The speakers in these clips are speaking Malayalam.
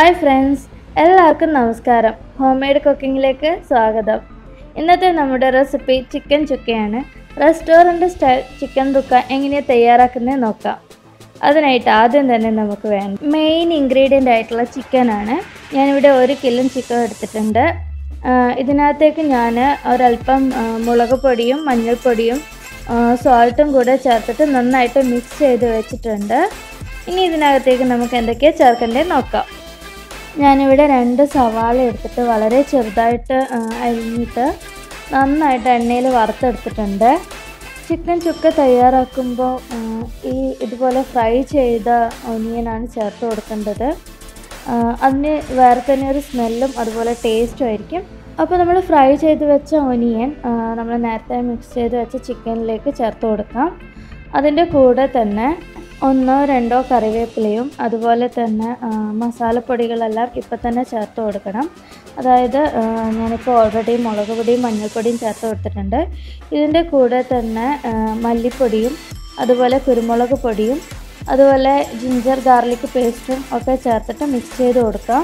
ഹായ് ഫ്രണ്ട്സ് എല്ലാവർക്കും നമസ്കാരം ഹോം മെയ്ഡ് കുക്കിങ്ങിലേക്ക് സ്വാഗതം ഇന്നത്തെ നമ്മുടെ റെസിപ്പി ചിക്കൻ ചുക്കയാണ് റെസ്റ്റോറൻറ്റ് സ്റ്റൈൽ ചിക്കൻ റുക്ക എങ്ങനെയാണ് തയ്യാറാക്കുന്നത് നോക്കാം അതിനായിട്ട് ആദ്യം തന്നെ നമുക്ക് വേണ്ട മെയിൻ ഇൻഗ്രീഡിയൻ്റ് ആയിട്ടുള്ള ചിക്കനാണ് ഞാനിവിടെ ഒരു കിലോ ചിക്കൻ എടുത്തിട്ടുണ്ട് ആ, ഇതിനകത്തേക്ക് ഞാൻ ഒരല്പം ആ, മുളക് പൊടിയും മഞ്ഞൾപ്പൊടിയും സോൾട്ടും കൂടെ ചേർത്തിട്ട് നന്നായിട്ട് മിക്സ് ചെയ്ത് വെച്ചിട്ടുണ്ട് ഇനി ഇതിനകത്തേക്ക് നമുക്ക് എന്തൊക്കെയാണ് ചേർക്കേണ്ടത് നോക്കാം ഞാനിവിടെ രണ്ട് സവാള എടുത്തിട്ട് വളരെ ചെറുതായിട്ട് ആ, അരിഞ്ഞിട്ട് നന്നായിട്ട് എണ്ണയിൽ വറുത്തെടുത്തിട്ടുണ്ട് ചിക്കൻ ചുക്ക തയ്യാറാക്കുമ്പോൾ ആ, ഈ ഇതുപോലെ ഫ്രൈ ചെയ്ത ഒനിയനാണ് ചേർത്ത് കൊടുക്കേണ്ടത് ആ, അതിന് വേറെ തന്നെ ഒരു സ്മെല്ലും അതുപോലെ ടേസ്റ്റും ആയിരിക്കും അപ്പോൾ നമ്മൾ ഫ്രൈ ചെയ്ത് വെച്ച ഒനിയൻ നമ്മൾ നേരത്തെ മിക്സ് ചെയ്ത് വെച്ച ചിക്കനിലേക്ക് ചേർത്ത് കൊടുക്കാം അതിൻ്റെ കൂടെ തന്നെ ഒന്നോ രണ്ടോ കറിവേപ്പിലയും അതുപോലെ തന്നെ ആ, മസാലപ്പൊടികളെല്ലാം ഇപ്പം തന്നെ ചേർത്ത് കൊടുക്കണം അതായത് ആ, ഞാനിപ്പോൾ ഓൾറെഡി മുളക് പൊടിയും മഞ്ഞൾപ്പൊടിയും ചേർത്ത് കൊടുത്തിട്ടുണ്ട് ഇതിൻ്റെ കൂടെ തന്നെ ആ, മല്ലിപ്പൊടിയും അതുപോലെ കുരുമുളക് പൊടിയും അതുപോലെ ജിഞ്ചർ ഗാർലിക് പേസ്റ്റും ഒക്കെ ചേർത്തിട്ട് മിക്സ് ചെയ്ത് കൊടുക്കാം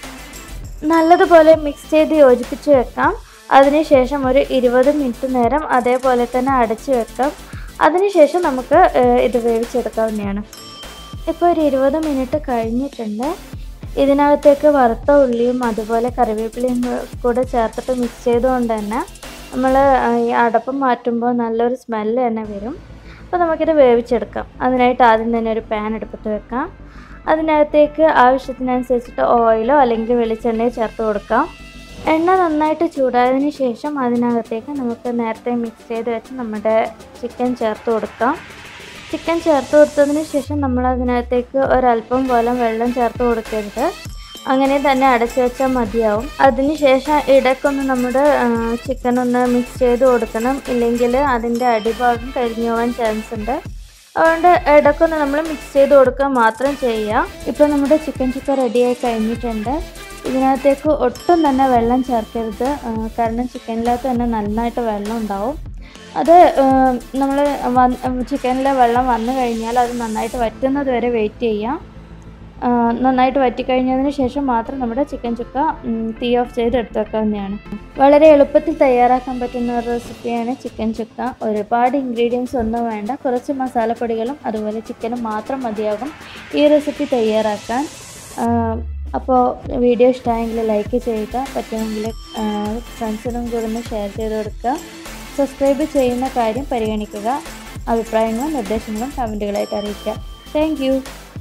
നല്ലതുപോലെ മിക്സ് ചെയ്ത് യോജിപ്പിച്ച് വെക്കാം അതിനുശേഷം ഒരു ഇരുപത് മിനിറ്റ് നേരം അതേപോലെ തന്നെ അടച്ച് വെക്കാം അതിനുശേഷം നമുക്ക് ഏഹ്, ഇത് വേവിച്ചെടുക്കാവുന്നതാണ് ഇപ്പോൾ ഒരു ഇരുപത് മിനിറ്റ് കഴിഞ്ഞിട്ടുണ്ട് ഇതിനകത്തേക്ക് വറുത്ത ഉള്ളിയും അതുപോലെ കറിവേപ്പിലയും കൂടെ ചേർത്തിട്ട് മിക്സ് ചെയ്തുകൊണ്ട് തന്നെ നമ്മൾ ഈ അടപ്പം മാറ്റുമ്പോൾ നല്ലൊരു സ്മെല്ല് തന്നെ വരും അപ്പോൾ നമുക്കിത് വേവിച്ചെടുക്കാം അതിനായിട്ട് ആദ്യം തന്നെ ഒരു പാൻ എടുത്തിട്ട് വെക്കാം അതിനകത്തേക്ക് ആവശ്യത്തിനനുസരിച്ചിട്ട് ഓയിലോ അല്ലെങ്കിൽ വെളിച്ചെണ്ണയോ ചേർത്ത് കൊടുക്കാം എണ്ണ നന്നായിട്ട് ചൂടായതിന് ശേഷം അതിനകത്തേക്ക് നമുക്ക് നേരത്തെ മിക്സ് ചെയ്ത് വെച്ച് നമ്മുടെ ചിക്കൻ ചേർത്ത് കൊടുക്കാം ചിക്കൻ ചേർത്ത് കൊടുത്തതിന് ശേഷം നമ്മൾ അതിനകത്തേക്ക് ഒരല്പം പോലെ വെള്ളം ചേർത്ത് കൊടുക്കരുത് അങ്ങനെ തന്നെ അടച്ചു വെച്ചാൽ മതിയാവും അതിന് ശേഷം ഇടയ്ക്കൊന്ന് നമ്മുടെ ചിക്കൻ ഒന്ന് മിക്സ് ചെയ്ത് കൊടുക്കണം ഇല്ലെങ്കിൽ അതിൻ്റെ അടിഭാഗം കരിഞ്ഞു പോകാൻ ചാൻസ് ഉണ്ട് അതുകൊണ്ട് ഇടയ്ക്കൊന്ന് നമ്മൾ മിക്സ് ചെയ്ത് കൊടുക്കുക മാത്രം ചെയ്യുക ഇപ്പോൾ നമ്മുടെ ചിക്കൻ ചുക്ക റെഡിയായി കഴിഞ്ഞിട്ടുണ്ട് ഇതിനകത്തേക്ക് ഒട്ടും തന്നെ വെള്ളം ചേർക്കരുത് ആ, കാരണം ചിക്കനിനകത്ത് തന്നെ നന്നായിട്ട് വെള്ളം ഉണ്ടാവും അത് നമ്മൾ ചിക്കനിലെ വെള്ളം വന്നു കഴിഞ്ഞാൽ അത് നന്നായിട്ട് വറ്റുന്നത് വരെ വെയിറ്റ് ചെയ്യാം ആ, നന്നായിട്ട് വറ്റിക്കഴിഞ്ഞതിന് ശേഷം മാത്രം നമ്മുടെ ചിക്കൻ ചുക്ക ഉം, തീ ഓഫ് ചെയ്ത് എടുത്ത് വെക്കാവുന്നതാണ് വളരെ എളുപ്പത്തിൽ തയ്യാറാക്കാൻ പറ്റുന്ന ഒരു റെസിപ്പിയാണ് ചിക്കൻ ചുക്ക ഒരുപാട് ഇൻഗ്രീഡിയൻസ് ഒന്നും വേണ്ട കുറച്ച് മസാലപ്പൊടികളും അതുപോലെ ചിക്കനും മാത്രം മതിയാകും ഈ റെസിപ്പി തയ്യാറാക്കാൻ ആ, അപ്പോൾ വീഡിയോ ഇഷ്ടമായെങ്കിൽ ലൈക്ക് ചെയ്യുക പറ്റുമെങ്കിൽ ഫ്രണ്ട്സിനും കൂടെ ഒന്ന് ഷെയർ ചെയ്ത് കൊടുക്കുക സബ്സ്ക്രൈബ് ചെയ്യുന്ന കാര്യം പരിഗണിക്കുക അഭിപ്രായങ്ങളും നിർദ്ദേശങ്ങളും കമൻറ്റുകളായിട്ട് അറിയിക്കുക താങ്ക്